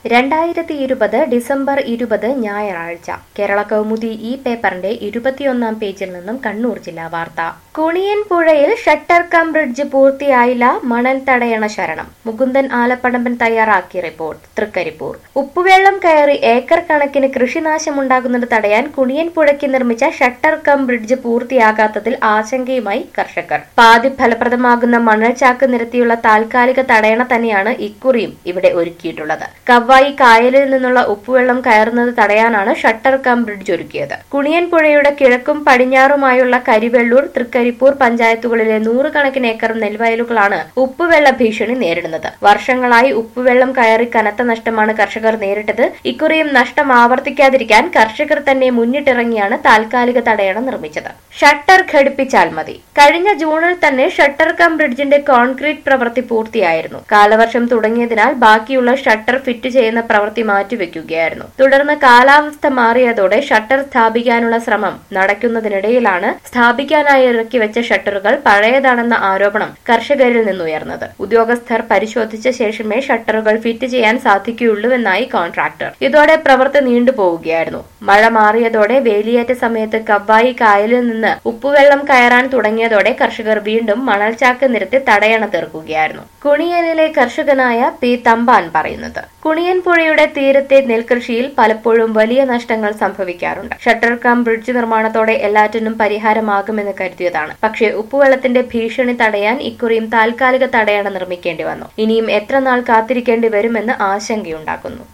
രണ്ടായിരത്തി ഇരുപത് ഡിസംബർ ഇരുപത് ഞായറാഴ്ച കേരള കൗമുദി ഈ പേപ്പറിന്റെ ഇരുപത്തിയൊന്നാം പേജിൽ നിന്നും കണ്ണൂർ ജില്ലാ വാർത്ത കുണിയൻ പുഴയിൽ ഷട്ടർ കം ബ്രിഡ്ജ് പൂർത്തിയായില്ല മണൽ തടയണ ശരണം മുകുന്ദൻ ആലപ്പടമ്പൻ തയ്യാറാക്കിയ റിപ്പോർട്ട് തൃക്കരിപ്പൂർ ഉപ്പുവെള്ളം കയറി ഏക്കർ കണക്കിന് കൃഷിനാശമുണ്ടാകുന്നത് തടയാൻ കുണിയൻ പുഴയ്ക്ക് നിർമ്മിച്ച ഷട്ടർ കം ബ്രിഡ്ജ് പൂർത്തിയാകാത്തതിൽ ആശങ്കയുമായി കർഷകർ പാതി ഫലപ്രദമാകുന്ന മണൽ ചാക്ക് നിരത്തിയുള്ള താൽക്കാലിക തടയണ തന്നെയാണ് ഇക്കുറിയും ഇവിടെ ഒരുക്കിയിട്ടുള്ളത് കവ്വായി കായലിൽ നിന്നുള്ള ഉപ്പുവെള്ളം കയറുന്നത് തടയാനാണ് ഷട്ടർ കം ബ്രിഡ്ജ് ഒരുക്കിയത് കുണിയൻ പുഴയുടെ കിഴക്കും പടിഞ്ഞാറുമായുള്ള കരിവെള്ളൂർ തൃക്കരിപ്പൂർ പഞ്ചായത്തുകളിലെ നൂറുകണക്കിന് ഏക്കർ നെൽവയലുകളാണ് ഉപ്പുവെള്ള ഭീഷണി നേരിടുന്നത് വർഷങ്ങളായി ഉപ്പുവെള്ളം കയറി കനത്ത നഷ്ടമാണ് കർഷകർ നേരിട്ടത് ഇക്കുറിയും നഷ്ടം ആവർത്തിക്കാതിരിക്കാൻ കർഷകർ തന്നെ മുന്നിട്ടിറങ്ങിയാണ് താൽക്കാലിക തടയണ നിർമ്മിച്ചത് ഷട്ടർ ഘടിപ്പിച്ചാൽ മതി കഴിഞ്ഞ ജൂണിൽ തന്നെ ഷട്ടർ കം ബ്രിഡ്ജിന്റെ കോൺക്രീറ്റ് പ്രവൃത്തി പൂർത്തിയായിരുന്നു കാലവർഷം തുടങ്ങിയതിനാൽ ബാക്കിയുള്ള ഷട്ടർ ഫിറ്റ് ചെയ്യുന്ന പ്രവൃത്തി മാറ്റിവെക്കുകയായിരുന്നു തുടർന്ന് കാലാവസ്ഥ മാറിയതോടെ ഷട്ടർ സ്ഥാപിക്കാനുള്ള ശ്രമം നടക്കുന്നതിനിടയിലാണ് സ്ഥാപിക്കാനായി ഇറക്കി വെച്ച ഷട്ടറുകൾ പഴയതാണെന്ന ആരോപണം കർഷകരിൽ നിന്നുയർന്നത് ഉദ്യോഗസ്ഥർ പരിശോധിച്ച ശേഷമേ ഷട്ടറുകൾ ഫിറ്റ് ചെയ്യാൻ സാധിക്കുകയുള്ളൂവെന്നായി കോൺട്രാക്ടർ ഇതോടെ പ്രവൃത്തി നീണ്ടുപോവുകയായിരുന്നു മഴ മാറിയതോടെ വേലിയേറ്റ സമയത്ത് കവ്വായി കായലിൽ നിന്ന് ഉപ്പുവെള്ളം കയറാൻ തുടങ്ങിയതോടെ കർഷകർ വീണ്ടും മണൽച്ചാക്ക് നിരത്തി തടയണ തീർക്കുകയായിരുന്നു കുണിയനിലെ കർഷകനായ പി തമ്പാൻ പറയുന്നത് കുണിയൻ പുഴയുടെ തീരത്തെ നെൽകൃഷിയിൽ പലപ്പോഴും വലിയ നഷ്ടങ്ങൾ സംഭവിക്കാറുണ്ട് ഷട്ടർ കം ബ്രിഡ്ജ് നിർമ്മാണത്തോടെ എല്ലാറ്റിനും പരിഹാരമാകുമെന്ന് കരുതിയതാണ് പക്ഷേ ഉപ്പുവെള്ളത്തിന്റെ ഭീഷണി തടയാൻ ഇക്കുറിയും താൽക്കാലിക തടയണ നിർമ്മിക്കേണ്ടി വന്നു ഇനിയും എത്ര നാൾ കാത്തിരിക്കേണ്ടി വരുമെന്ന് ആശങ്കയുണ്ടാക്കുന്നു